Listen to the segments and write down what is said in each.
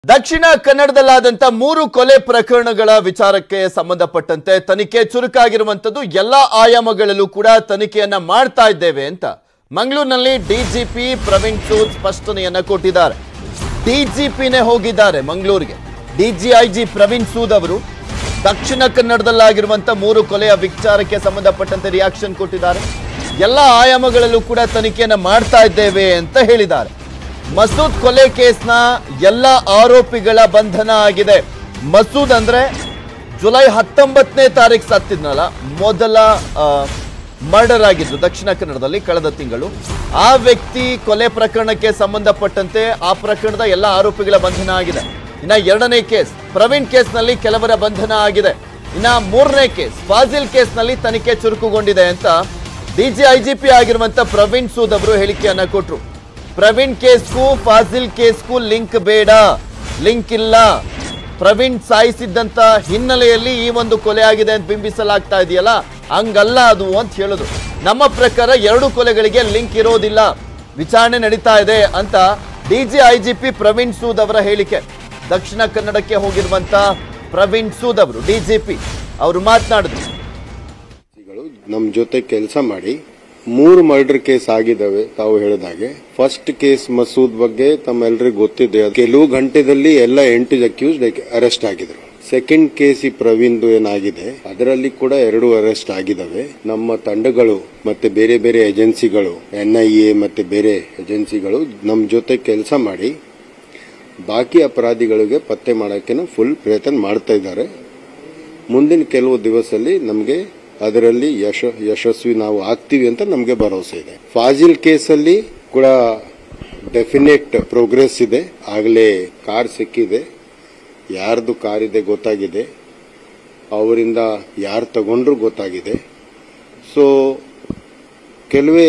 ದಕ್ಷಿಣ ಕನ್ನಡದಲ್ಲಾದಂತ ಮೂರು ಕೊಲೆ ಪ್ರಕರಣಗಳ ವಿಚಾರಕ್ಕೆ ಸಂಬಂಧಪಟ್ಟಂತೆ ತನಿಖೆ ಚುರುಕಾಗಿರುವಂತದ್ದು ಎಲ್ಲಾ ಆಯಾಮಗಳಲ್ಲೂ ಕೂಡ ತನಿಖೆಯನ್ನ ಮಾಡ್ತಾ ಇದ್ದೇವೆ ಅಂತ ಮಂಗಳೂರಿನಲ್ಲಿ ಡಿಜಿಪಿ ಪ್ರವೀಣ್ ಸೂದ್ ಸ್ಪಷ್ಟನೆಯನ್ನ ಕೊಟ್ಟಿದ್ದಾರೆ ಡಿಜಿಪಿನೇ ಹೋಗಿದ್ದಾರೆ ಮಂಗಳೂರಿಗೆ ಡಿಜಿಐಜಿ ಪ್ರವೀಣ್ ಸೂದ್ ಅವರು ದಕ್ಷಿಣ ಕನ್ನಡದಲ್ಲಾಗಿರುವಂತ ಮೂರು ಕೊಲೆಯ ವಿಚಾರಕ್ಕೆ ಸಂಬಂಧಪಟ್ಟಂತೆ ರಿಯಾಕ್ಷನ್ ಕೊಟ್ಟಿದ್ದಾರೆ ಎಲ್ಲ ಆಯಾಮಗಳಲ್ಲೂ ಕೂಡ ತನಿಖೆಯನ್ನ ಮಾಡ್ತಾ ಇದ್ದೇವೆ ಅಂತ ಹೇಳಿದ್ದಾರೆ ಮಸೂದ್ ಕೊಲೆ ಕೇಸ್ನ ಎಲ್ಲ ಆರೋಪಿಗಳ ಬಂಧನ ಆಗಿದೆ ಮಸೂದ್ ಅಂದ್ರೆ ಜುಲೈ ಹತ್ತೊಂಬತ್ತನೇ ತಾರೀಕು ಸತ್ತಿದ್ನಲ್ಲ ಮೊದಲ ಮರ್ಡರ್ ಆಗಿದ್ದು ದಕ್ಷಿಣ ಕನ್ನಡದಲ್ಲಿ ಕಳೆದ ತಿಂಗಳು ಆ ವ್ಯಕ್ತಿ ಕೊಲೆ ಪ್ರಕರಣಕ್ಕೆ ಸಂಬಂಧಪಟ್ಟಂತೆ ಆ ಪ್ರಕರಣದ ಎಲ್ಲ ಆರೋಪಿಗಳ ಬಂಧನ ಆಗಿದೆ ಇನ್ನ ಎರಡನೇ ಕೇಸ್ ಪ್ರವೀಣ್ ಕೇಸ್ನಲ್ಲಿ ಕೆಲವರ ಬಂಧನ ಆಗಿದೆ ಇನ್ನ ಮೂರನೇ ಕೇಸ್ ಫಾಜಿಲ್ ಕೇಸ್ನಲ್ಲಿ ತನಿಖೆ ಚುರುಕುಗೊಂಡಿದೆ ಅಂತ ಡಿಜಿ ಐಜಿಪಿ ಆಗಿರುವಂತ ಪ್ರವೀಣ್ ಸೂದ್ ಅವರು ಹೇಳಿಕೆಯನ್ನ ಕೊಟ್ರು ಪ್ರವೀಣ್ ಕೇಸ್ಗೂ ಫಾಜಿಲ್ ಕೇಸ್ಗೂ ಲಿಂಕ್ ಬೇಡ ಲಿಂಕ್ ಇಲ್ಲ ಪ್ರವೀಣ್ ಸಾಯಿಸಿದ್ದಂತ ಹಿನ್ನೆಲೆಯಲ್ಲಿ ಈ ಒಂದು ಕೊಲೆ ಆಗಿದೆ ಅಂತ ಬಿಂಬಿಸಲಾಗ್ತಾ ಇದೆಯಲ್ಲ ಹಂಗಲ್ಲ ಅದು ಅಂತ ಹೇಳುದು ನಮ್ಮ ಪ್ರಕಾರ ಎರಡು ಕೊಲೆಗಳಿಗೆ ಲಿಂಕ್ ಇರೋದಿಲ್ಲ ವಿಚಾರಣೆ ನಡೀತಾ ಇದೆ ಅಂತ ಡಿಜಿ ಐಜಿಪಿ ಪ್ರವೀಣ್ ಸೂದ್ ಅವರ ಹೇಳಿಕೆ ದಕ್ಷಿಣ ಕನ್ನಡಕ್ಕೆ ಹೋಗಿರುವಂತ ಪ್ರವೀಣ್ ಸೂದ್ ಅವರು ಡಿಜಿಪಿ ಅವರು ಮಾತನಾಡಿದ್ರು ಗಳು ನಮ್ಮ ಜೊತೆ ಕೆಲಸ ಮಾಡಿ ಮೂರು ಮರ್ಡರ್ ಕೇಸ್ ಆಗಿದಾವೆ ತಾವು ಹೇಳಿದಾಗೆ ಫಸ್ಟ್ ಕೇಸ್ ಮಸೂದ್ ಬಗ್ಗೆ ತಮ್ಮೆಲ್ಲರಿಗೂ ಗೊತ್ತಿದೆ ಕೆಲವು ಗಂಟೆದಲ್ಲಿ ಎಲ್ಲ ಎಂಟು ಅಕ್ಯೂಸ್ ಅರೆಸ್ಟ್ ಆಗಿದ್ರು ಸೆಕೆಂಡ್ ಕೇಸ್ ಈ ಪ್ರವೀಣ್ದು ಏನಾಗಿದೆ ಅದರಲ್ಲಿ ಕೂಡ ಎರಡು ಅರೆಸ್ಟ್ ಆಗಿದಾವೆ ನಮ್ಮ ತಂಡಗಳು ಮತ್ತೆ ಬೇರೆ ಬೇರೆ ಏಜೆನ್ಸಿಗಳು ಎನ್ಐಎ ಮತ್ತೆ ಬೇರೆ ಏಜೆನ್ಸಿಗಳು ನಮ್ಮ ಜೊತೆ ಕೆಲಸ ಮಾಡಿ ಬಾಕಿ ಅಪರಾಧಿಗಳಿಗೆ ಪತ್ತೆ ಮಾಡೋಕೆ ಫುಲ್ ಪ್ರಯತ್ನ ಮಾಡ್ತಾ ಇದ್ದಾರೆ ಮುಂದಿನ ಕೆಲವು ದಿವಸದಲ್ಲಿ ನಮಗೆ ಅದರಲ್ಲಿ ಯಶ ಯಶಸ್ವಿ ನಾವು ಆಗ್ತೀವಿ ಅಂತ ನಮಗೆ ಭರವಸೆ ಇದೆ ಫಾಜಿಲ್ ಕೇಸಲ್ಲಿ ಕೂಡ ಡೆಫಿನೆಟ್ ಪ್ರೋಗ್ರೆಸ್ ಇದೆ ಆಗಲೇ ಕಾರ್ ಸಿಕ್ಕಿದೆ ಯಾರ್ದು ಕಾರ್ ಇದೆ ಗೊತ್ತಾಗಿದೆ ಅವರಿಂದ ಯಾರು ತಗೊಂಡ್ರು ಗೊತ್ತಾಗಿದೆ ಸೊ ಕೆಲವೇ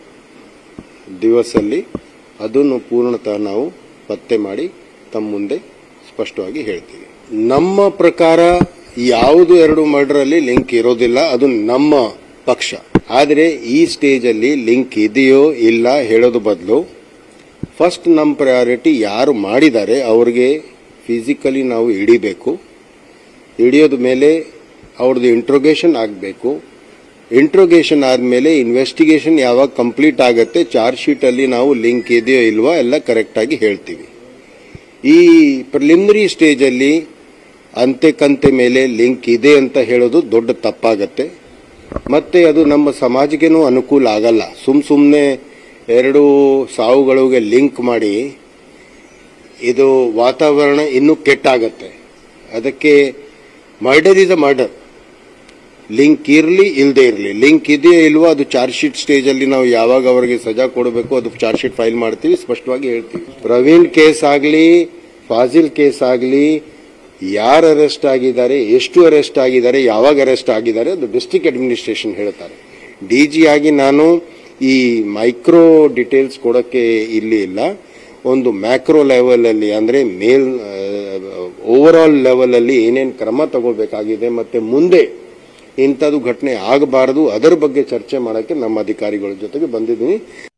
ದಿವಸಲ್ಲಿ ಅದನ್ನು ಪೂರ್ಣತಃ ನಾವು ಪತ್ತೆ ಮಾಡಿ ತಮ್ಮ ಮುಂದೆ ಸ್ಪಷ್ಟವಾಗಿ ಹೇಳ್ತೀವಿ ನಮ್ಮ ಪ್ರಕಾರ ಯಾವುದು ಎರಡು ಮರ್ಡರ್ ಅಲ್ಲಿ ಲಿಂಕ್ ಇರೋದಿಲ್ಲ ಅದು ನಮ್ಮ ಪಕ್ಷ ಆದರೆ ಈ ಸ್ಟೇಜ್ ಅಲ್ಲಿ ಲಿಂಕ್ ಇದೆಯೋ ಇಲ್ಲ ಹೇಳೋದು ಬದಲು ಫಸ್ಟ್ ನಮ್ಮ ಪ್ರಯಾರಿಟಿ ಯಾರು ಮಾಡಿದ್ದಾರೆ ಅವ್ರಿಗೆ ಫಿಸಿಕಲಿ ನಾವು ಹಿಡಿಬೇಕು ಹಿಡಿಯೋದ ಮೇಲೆ ಅವ್ರದ್ದು ಇಂಟ್ರೋಗೇಷನ್ ಆಗಬೇಕು ಇಂಟ್ರೋಗೇಷನ್ ಆದಮೇಲೆ ಇನ್ವೆಸ್ಟಿಗೇಷನ್ ಯಾವಾಗ ಕಂಪ್ಲೀಟ್ ಆಗುತ್ತೆ ಚಾರ್ಜ್ ಶೀಟ್ ಅಲ್ಲಿ ನಾವು ಲಿಂಕ್ ಇದೆಯೋ ಇಲ್ವಾ ಎಲ್ಲ ಕರೆಕ್ಟ್ ಆಗಿ ಹೇಳ್ತೀವಿ ಈ ಪ್ರಿಲಿಮಿನರಿ ಸ್ಟೇಜ್ ಅಲ್ಲಿ ಅಂತೆ ಕಂತೆ ಮೇಲೆ ಲಿಂಕ್ ಇದೆ ಅಂತ ಹೇಳೋದು ದೊಡ್ಡ ತಪ್ಪಾಗತ್ತೆ ಮತ್ತೆ ಅದು ನಮ್ಮ ಸಮಾಜಕ್ಕೇನು ಅನುಕೂಲ ಆಗಲ್ಲ ಸುಮ್ ಸುಮ್ಮನೆ ಎರಡು ಸಾವುಗಳಿಗೆ ಲಿಂಕ್ ಮಾಡಿ ಇದು ವಾತಾವರಣ ಇನ್ನೂ ಕೆಟ್ಟಾಗತ್ತೆ ಅದಕ್ಕೆ murder is a murder link ಇರಲಿ ಇಲ್ಲದೆ ಇರಲಿ ಲಿಂಕ್ ಇದೆಯೋ ಇಲ್ವೋ ಅದು ಚಾರ್ಜ್ ಶೀಟ್ ಸ್ಟೇಜ್ ಅಲ್ಲಿ ನಾವು ಯಾವಾಗ ಅವರಿಗೆ ಸಜಾ ಕೊಡಬೇಕು ಅದು ಚಾರ್ಜ್ ಶೀಟ್ ಫೈಲ್ ಮಾಡ್ತೀವಿ ಸ್ಪಷ್ಟವಾಗಿ ಹೇಳ್ತೀವಿ ಪ್ರವೀಣ್ ಕೇಸ್ ಆಗಲಿ ಫಾಜಿಲ್ ಕೇಸ್ ಆಗಲಿ ಯಾರು ಅರೆಸ್ಟ್ ಆಗಿದ್ದಾರೆ ಎಷ್ಟು ಅರೆಸ್ಟ್ ಆಗಿದ್ದಾರೆ ಯಾವಾಗ ಅರೆಸ್ಟ್ ಆಗಿದ್ದಾರೆ ಅದು ಡಿಸ್ಟ್ರಿಕ್ಟ್ ಅಡ್ಮಿನಿಸ್ಟ್ರೇಷನ್ ಹೇಳ್ತಾರೆ ಡಿ ಜಿ ಆಗಿ ನಾನು ಈ ಮೈಕ್ರೋ ಡಿಟೇಲ್ಸ್ ಕೊಡೋಕ್ಕೆ ಇಲ್ಲಿ ಇಲ್ಲ ಒಂದು ಮ್ಯಾಕ್ರೋ ಲೆವೆಲ್ ಅಲ್ಲಿ ಅಂದ್ರೆ ಮೇಲ್ ಓವರ್ ಆಲ್ ಲೆವೆಲ್ ಅಲ್ಲಿ ಏನೇನು ಕ್ರಮ ತಗೋಬೇಕಾಗಿದೆ ಮತ್ತೆ ಮುಂದೆ ಇಂಥದ್ದು ಘಟನೆ ಆಗಬಾರದು ಅದರ ಬಗ್ಗೆ ಚರ್ಚೆ ಮಾಡೋಕ್ಕೆ ನಮ್ಮ ಅಧಿಕಾರಿಗಳ ಜೊತೆಗೆ ಬಂದಿದ್ದೀನಿ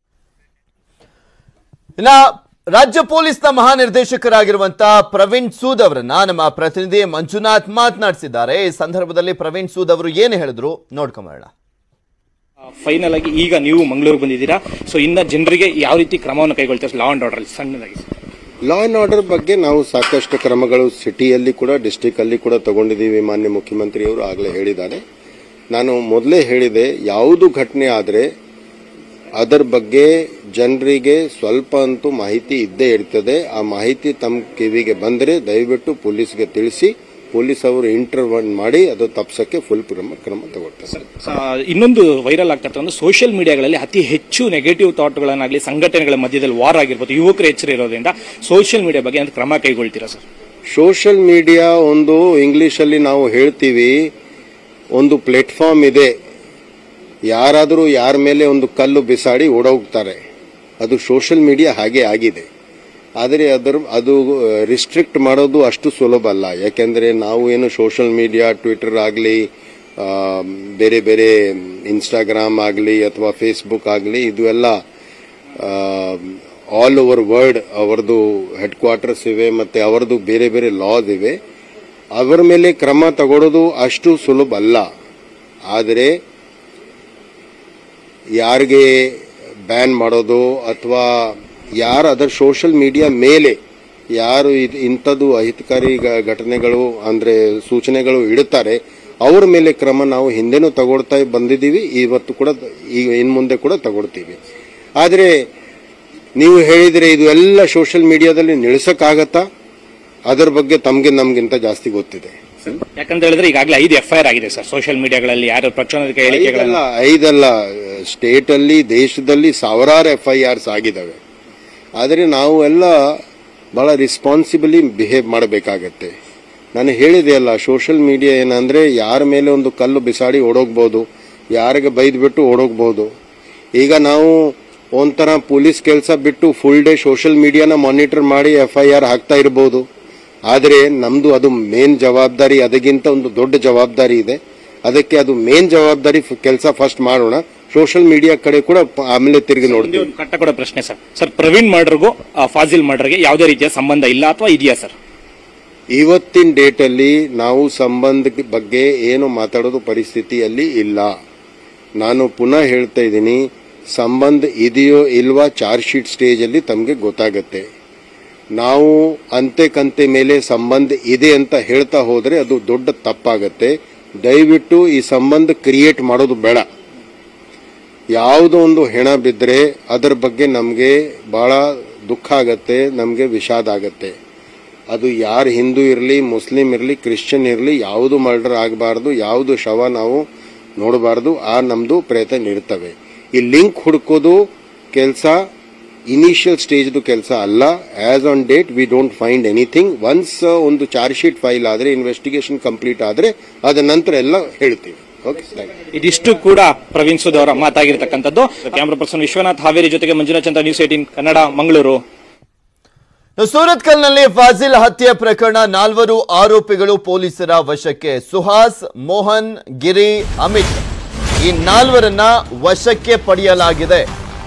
ಇನ್ನ ರಾಜ್ಯ ಪೊಲೀಸ್ನ ಮಹಾನಿರ್ದೇಶಕರಾಗಿರುವಂತ ಪ್ರವೀಣ್ ಸೂದ್ ಅವರನ್ನ ನಮ್ಮ ಪ್ರತಿನಿಧಿ ಮಂಜುನಾಥ್ ಮಾತನಾಡಿಸಿದ್ದಾರೆ ಈ ಸಂದರ್ಭದಲ್ಲಿ ಪ್ರವೀಣ್ ಸೂದ್ ಅವರು ಏನು ಹೇಳಿದ್ರು ನೋಡ್ಕೊಂಬರೋಣ ಫೈನಲ್ ಆಗಿ ಈಗ ನೀವು ಮಂಗಳೂರು ಬಂದಿದ್ದೀರಾ ಸೊ ಇನ್ನ ಜನರಿಗೆ ಯಾವ ರೀತಿ ಕ್ರಮವನ್ನು ಕೈಗೊಳ್ತಾರೆ ಲಾ ಅಂಡ್ ಆರ್ಡರ್ ಸಣ್ಣದಾಗಿ ಲಾ ಅಂಡ್ ಆರ್ಡರ್ ಬಗ್ಗೆ ನಾವು ಸಾಕಷ್ಟು ಕ್ರಮಗಳು ಸಿಟಿಯಲ್ಲಿ ಕೂಡ ಡಿಸ್ಟಿಕ್ ಅಲ್ಲಿ ಕೂಡ ತಗೊಂಡಿದ್ದೀವಿ ಮಾನ್ಯ ಮುಖ್ಯಮಂತ್ರಿಯವರು ಆಗಲೇ ಹೇಳಿದ್ದಾರೆ ನಾನು ಮೊದಲೇ ಹೇಳಿದೆ ಯಾವುದು ಘಟನೆ ಆದರೆ ಅದರ ಬಗ್ಗೆ ಜನರಿಗೆ ಸ್ವಲ್ಪ ಅಂತೂ ಮಾಹಿತಿ ಇದ್ದೇ ಇರ್ತದೆ ಆ ಮಾಹಿತಿ ತಮ್ಮ ಕಿವಿಗೆ ಬಂದರೆ ದಯವಿಟ್ಟು ಪೊಲೀಸ್ಗೆ ತಿಳಿಸಿ ಪೊಲೀಸ್ ಅವರು ಇಂಟರ್ವನ್ ಮಾಡಿ ಅದು ತಪ್ಸಕ್ಕೆ ಫುಲ್ ಕ್ರಮ ಕ್ರಮ ತಗೊಳ್ತಾರೆ ಇನ್ನೊಂದು ವೈರಲ್ ಆಗ್ತಾ ಒಂದು ಸೋಷಿಯಲ್ ಮೀಡಿಯಾಗಳಲ್ಲಿ ಅತಿ ಹೆಚ್ಚು ನೆಗೆಟಿವ್ ಥಾಟ್ಗಳನ್ನಾಗಲಿ ಸಂಘಟನೆಗಳ ಮಧ್ಯದಲ್ಲಿ ವಾರ್ ಆಗಿರ್ಬೋದು ಯುವಕರು ಎಚ್ಚರ ಇರೋದ್ರಿಂದ ಸೋಷಿಯಲ್ ಮೀಡಿಯಾ ಬಗ್ಗೆ ಅಂತ ಕ್ರಮ ಕೈಗೊಳ್ತೀರಾ ಸರ್ ಸೋಷಿಯಲ್ ಮೀಡಿಯಾ ಒಂದು ಇಂಗ್ಲಿಷಲ್ಲಿ ನಾವು ಹೇಳ್ತೀವಿ ಒಂದು ಪ್ಲೇಟ್ಫಾರ್ಮ್ ಇದೆ ಯಾರಾದರೂ ಯಾರ ಮೇಲೆ ಒಂದು ಕಲ್ಲು ಬಿಸಾಡಿ ಓಡೋಗ್ತಾರೆ ಅದು ಸೋಷಿಯಲ್ ಮೀಡಿಯಾ ಹಾಗೆ ಆಗಿದೆ ಆದರೆ ಅದರ ಅದು ರಿಸ್ಟ್ರಿಕ್ಟ್ ಮಾಡೋದು ಅಷ್ಟು ಸುಲಭ ಅಲ್ಲ ಯಾಕೆಂದರೆ ನಾವು ಏನು ಸೋಷಿಯಲ್ ಮೀಡಿಯಾ ಟ್ವಿಟರ್ ಆಗಲಿ ಬೇರೆ ಬೇರೆ ಇನ್ಸ್ಟಾಗ್ರಾಮ್ ಆಗಲಿ ಅಥವಾ ಫೇಸ್ಬುಕ್ ಆಗಲಿ ಇದು ಎಲ್ಲ ಆಲ್ ಓವರ್ ವರ್ಲ್ಡ್ ಅವರದು ಹೆಡ್ ಕ್ವಾರ್ಟರ್ಸ್ ಇವೆ ಮತ್ತೆ ಅವರದು ಬೇರೆ ಬೇರೆ ಲಾಸ್ ಇವೆ ಅವರ ಮೇಲೆ ಕ್ರಮ ತಗೊಳ್ಳೋದು ಅಷ್ಟು ಸುಲಭ ಅಲ್ಲ ಆದರೆ ಯಾರಿಗೆ ಬ್ಯಾನ್ ಮಾಡೋದು ಅಥವಾ ಯಾರು ಅದರ ಸೋಷಿಯಲ್ ಮೀಡಿಯಾ ಮೇಲೆ ಯಾರು ಇದ್- ಇಂಥದ್ದು ಅಹಿತಕಾರಿ ಗ- ಘಟನೆಗಳು ಅಂದ್ರೆ ಸೂಚನೆಗಳು ಇಡುತ್ತಾರೆ ಅವ್ರ ಮೇಲೆ ಕ್ರಮ ನಾವು ಹಿಂದೆನೂ ತಗೊಳ್ತಾ ಬಂದಿದ್ದೀವಿ ಇವತ್ತು ಕೂಡ ಈಗ ಇನ್ ಮುಂದೆ ಕೂಡ ತಗೊಳ್ತೀವಿ ಆದರೆ ನೀವು ಹೇಳಿದ್ರೆ ಇದು ಎಲ್ಲ ಸೋಷಿಯಲ್ ಮೀಡಿಯಾದಲ್ಲಿ ನಿಲ್ಲಿಸಕ್ಕಾಗತ್ತಾ ಅದರ ಬಗ್ಗೆ ತಮಗೆ ನಮ್ಗಿಂತ ಜಾಸ್ತಿ ಗೊತ್ತಿದೆ ಯಾಕಂತ ಹೇಳಿದ್ರೆ ಈಗಾಗಲೇ ಐದು ಎಫ್ಐಆರ್ ಆಗಿದೆ ಸರ್ ಸೋಷಿಯಲ್ ಮೀಡಿಯಾಗಳಲ್ಲಿ ಯಾರು ಪ್ರಚೋದಕ ಹೇಳಿಕೆಗಳನ್ನ ಐದಲ್ಲ ಐದಲ್ಲ ಸ್ಟೇಟ್ ಅಲ್ಲಿ ದೇಶದಲ್ಲಿ ಸಾವಿರಾರು ಎಫ್ ಐ ಆರ್ಸ್ ಆಗಿದ್ದಾವೆ ಆದರೆ ನಾವು ಎಲ್ಲ ಬಹಳ ರೆಸ್ಪಾನ್ಸಿಬಲಿ ಬಿಹೇವ್ ಮಾಡಬೇಕಾಗತ್ತೆ ನಾನು ಹೇಳಿದೆ ಅಲ್ಲ ಸೋಷಿಯಲ್ ಮೀಡಿಯಾ ಏನಂದ್ರೆ ಯಾರ ಮೇಲೆ ಒಂದು ಕಲ್ಲು ಬಿಸಾಡಿ ಓಡೋಗ್ಬೋದು ಯಾರಿಗೆ ಬೈದ್ಬಿಟ್ಟು ಓಡೋಗ್ಬೋದು ಈಗ ನಾವು ಒಂಥರ ಪೊಲೀಸ್ ಕೆಲಸ ಬಿಟ್ಟು ಫುಲ್ ಡೇ ಸೋಷಿಯಲ್ ಮೀಡಿಯಾನ ಮಾನಿಟರ್ ಮಾಡಿ ಎಫ್ ಐ ಆರ್ ಹಾಕ್ತಾ ಇರಬಹುದು ಆದರೆ ನಮ್ದು ಅದು ಮೇನ್ ಜವಾಬ್ದಾರಿ ಅದಕ್ಕಿಂತ ಒಂದು ದೊಡ್ಡ ಜವಾಬ್ದಾರಿ ಇದೆ ಅದಕ್ಕೆ ಅದು ಮೇನ್ ಜವಾಬ್ದಾರಿ ಕೆಲಸ ಫಸ್ಟ್ ಮಾಡೋಣ ಸೋಷಿಯಲ್ ಮೀಡಿಯಾ ಕಡೆ ಕೂಡ ಪ- ಆಮೇಲೆ ತಿರುಗಿ ಒಂದೇ ನೋಡ್ತೀವಿ ಒಂದು ಕಟ್ಟ ಕೊಡೋ ಪ್ರಶ್ನೆ ಸರ್ ಸರ್ ಪ್ರವೀಣ್ ಮರ್ಡರ್ಗೂ ಫಾಜಿಲ್ ಮರ್ಡರ್ಗೆ ಯಾವುದೇ ರೀತಿಯ ಸಂಬಂಧ ಇಲ್ಲ ಅಥವಾ ಇದೆಯಾ ಸರ್ ಇವತ್ತಿನ ಡೇಟಲ್ಲಿ ನಾವು ಸಂಬಂಧ ಬಗ್ಗೆ ಏನು ಮಾತಾಡೋದು ಪರಿಸ್ಥಿತಿಯಲ್ಲಿ ಇಲ್ಲ ನಾನು ಪುನಃ ಹೇಳ್ತಾ ಇದ್ದೀನಿ ಸಂಬಂಧ ಇದೆಯೋ ಇಲ್ವಾ ಚಾರ್ಜ್ ಶೀಟ್ ಸ್ಟೇಜಲ್ಲಿ ತಮಗೆ ಗೊತ್ತಾಗತ್ತೆ ನಾವು ಅಂತೆ ಕಂತೆ ಮೇಲೆ ಸಂಬಂಧ ಇದೆ ಅಂತ ಹೇಳ್ತಾ ಹೋದ್ರೆ ಅದು ದೊಡ್ಡ ತಪ್ಪಾಗತ್ತೆ ದಯವಿಟ್ಟು ಈ ಸಂಬಂಧ ಕ್ರಿಯೇಟ್ ಮಾಡೋದು ಬೇಡ ಯಾವುದೋ ಒಂದು ಹೆಣ ಬಿದ್ದರೆ ಅದರ ಬಗ್ಗೆ ನಮಗೆ ಬಹಳ ದುಃಖ ಆಗತ್ತೆ ನಮಗೆ ವಿಷಾದ ಆಗತ್ತೆ ಅದು ಯಾರು ಹಿಂದೂ ಇರಲಿ ಮುಸ್ಲಿಂ ಇರಲಿ ಕ್ರಿಶ್ಚಿಯನ್ ಇರಲಿ ಯಾವುದು ಮರ್ಡರ್ ಆಗಬಾರ್ದು ಯಾವುದು ಶವ ನಾವು ನೋಡಬಾರ್ದು ಆ ನಮ್ದು ಪ್ರಯತ್ನ ಇರ್ತವೆ ಈ ಲಿಂಕ್ ಹುಡುಕೋದು ಕೆಲಸ ಇನಿಷಿಯಲ್ ಸ್ಟೇಜ್ದು ಕೆಲಸ ಅಲ್ಲ as on date we don't find anything once ಒಂದು ಚಾರ್ಜ್ ಶೀಟ್ ಫೈಲ್ ಆದರೆ ಇನ್ವೆಸ್ಟಿಗೇಷನ್ ಕಂಪ್ಲೀಟ್ ಆದರೆ ಅದ ನಂತರ ಎಲ್ಲ ಹೇಳ್ತೀವಿ ಓಕೆ ಥ್ಯಾಂಕ್ ಯು ಇದಿಷ್ಟು ಕೂಡ ಪ್ರವೀಣ್ ಸುದ್ ಅವರ ಮಾತಾಗಿರ್ತಕ್ಕಂಥದ್ದು ಕ್ಯಾಮ್ರಾ ಪರ್ಸನ್ ವಿಶ್ವನಾಥ್ ಹಾವೇರಿ ಜೊತೆಗೆ ಮಂಜುನಾಥ್ ಚಂದ್ರ ನ್ಯೂಸ್ ಏಟೀನ್ ಕನ್ನಡ ಮಂಗಳೂರು ಇನ್ನು ಸೂರತ್ಕಲ್ನಲ್ಲಿ ಫಾಜಿಲ್ ಹತ್ಯೆ ಪ್ರಕರಣ ನಾಲ್ವರು ಆರೋಪಿಗಳು ಪೊಲೀಸರ ವಶಕ್ಕೆ ಸುಹಾಸ್ ಮೋಹನ್ ಗಿರಿ ಅಮಿತ್ ಈ ನಾಲ್ವರನ್ನ ವಶಕ್ಕೆ ಪಡೆಯಲಾಗಿದೆ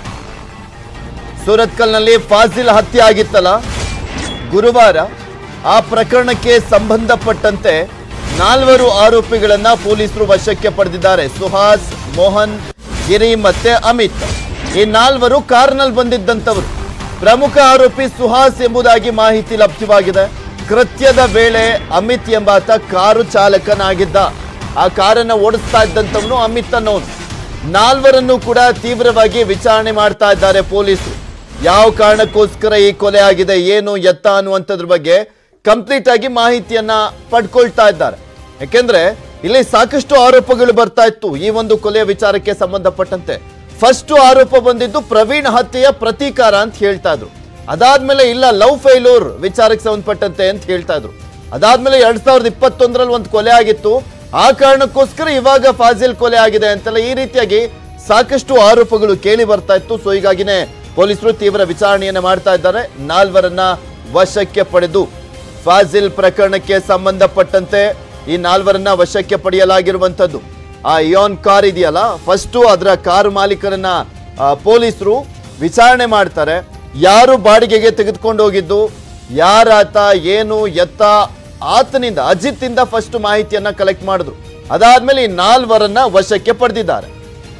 ಸೂರತ್ಕಲ್ನಲ್ಲಿ ಫಾಜಿಲ್ ಹತ್ಯೆ ಆಗಿತ್ತಲ್ಲ ಗುರುವಾರ ಆ ಪ್ರಕರಣಕ್ಕೆ ಸಂಬಂಧಪಟ್ಟಂತೆ ನಾಲ್ವರು ಆರೋಪಿಗಳನ್ನ ಪೊಲೀಸರು ವಶಕ್ಕೆ ಪಡೆದಿದ್ದಾರೆ ಸುಹಾಸ್ ಮೋಹನ್ ಗಿರಿ ಮತ್ತೆ ಅಮಿತ್ ಈ ನಾಲ್ವರು ಕಾರ್ನಲ್ಲಿ ಬಂದಿದ್ದಂಥವರು ಪ್ರಮುಖ ಆರೋಪಿ ಸುಹಾಸ್ ಎಂಬುದಾಗಿ ಮಾಹಿತಿ ಲಭ್ಯವಾಗಿದೆ ಕೃತ್ಯದ ವೇಳೆ ಅಮಿತ್ ಎಂಬಾತ ಕಾರು ಚಾಲಕನಾಗಿದ್ದ ಆ ಕಾರನ್ನ ಓಡಿಸ್ತಾ ಇದ್ದಂಥವನು ಅಮಿತ್ ಅನ್ನೋನು ನಾಲ್ವರನ್ನು ಕೂಡ ತೀವ್ರವಾಗಿ ವಿಚಾರಣೆ ಮಾಡ್ತಾ ಇದ್ದಾರೆ ಪೊಲೀಸರು ಯಾವ ಕಾರಣಕ್ಕೋಸ್ಕರ ಈ ಕೊಲೆ ಆಗಿದೆ ಏನು ಎತ್ತ ಅನ್ನುವಂಥದ್ರ ಬಗ್ಗೆ ಕಂಪ್ಲೀಟ್ ಆಗಿ ಮಾಹಿತಿಯನ್ನ ಪಡ್ಕೊಳ್ತಾ ಇದ್ದಾರೆ ಯಾಕೆಂದ್ರೆ ಇಲ್ಲಿ ಸಾಕಷ್ಟು ಆರೋಪಗಳು ಬರ್ತಾ ಇತ್ತು ಈ ಒಂದು ಕೊಲೆಯ ವಿಚಾರಕ್ಕೆ ಸಂಬಂಧಪಟ್ಟಂತೆ ಫಸ್ಟ್ ಆರೋಪ ಬಂದಿದ್ದು ಪ್ರವೀಣ್ ಹತ್ಯೆಯ ಪ್ರತೀಕಾರ ಅಂತ ಹೇಳ್ತಾ ಇದ್ರು ಅದಾದ್ಮೇಲೆ ಇಲ್ಲ ಲವ್ ಫೈಲೂರ್ ವಿಚಾರಕ್ಕೆ ಸಂಬಂಧಪಟ್ಟಂತೆ ಅಂತ ಹೇಳ್ತಾ ಇದ್ರು ಅದಾದ್ಮೇಲೆ ಎರಡ್ ಸಾವಿರದ ಇಪ್ಪತ್ತೊಂದರಲ್ಲಿ ಒಂದು ಕೊಲೆ ಆಗಿತ್ತು ಆ ಕಾರಣಕ್ಕೋಸ್ಕರ ಇವಾಗ ಫಾಜಿಲ್ ಕೊಲೆ ಆಗಿದೆ ಅಂತೆಲ್ಲ ಈ ರೀತಿಯಾಗಿ ಸಾಕಷ್ಟು ಆರೋಪಗಳು ಕೇಳಿ ಬರ್ತಾ ಇತ್ತು ಸೊ ಹೀಗಾಗಿನೇ ಪೊಲೀಸರು ತೀವ್ರ ವಿಚಾರಣೆಯನ್ನ ಮಾಡ್ತಾ ಇದ್ದಾರೆ ನಾಲ್ವರನ್ನ ವಶಕ್ಕೆ ಪಡೆದು ಫಾಜಿಲ್ ಪ್ರಕರಣಕ್ಕೆ ಸಂಬಂಧಪಟ್ಟಂತೆ ಈ ನಾಲ್ವರನ್ನ ವಶಕ್ಕೆ ಪಡೆಯಲಾಗಿರುವಂತದ್ದು ಆ ಇಯಾನ್ ಕಾರ್ ಇದೆಯಲ್ಲ ಫಸ್ಟು ಅದರ ಕಾರು ಮಾಲೀಕರನ್ನ ಆ, ಪೊಲೀಸರು ವಿಚಾರಣೆ ಮಾಡ್ತಾರೆ ಯಾರು ಬಾಡಿಗೆಗೆ ತೆಗೆದುಕೊಂಡು ಹೋಗಿದ್ದು ಯಾರಾತ ಏನು ಎತ್ತ ಆತನಿಂದ ಅಜಿತ್ ಇಂದ ಫಸ್ಟ್ ಮಾಹಿತಿಯನ್ನ ಕಲೆಕ್ಟ್ ಮಾಡಿದ್ರು ಅದಾದ್ಮೇಲೆ ಈ ನಾಲ್ವರನ್ನ ವಶಕ್ಕೆ ಪಡೆದಿದ್ದಾರೆ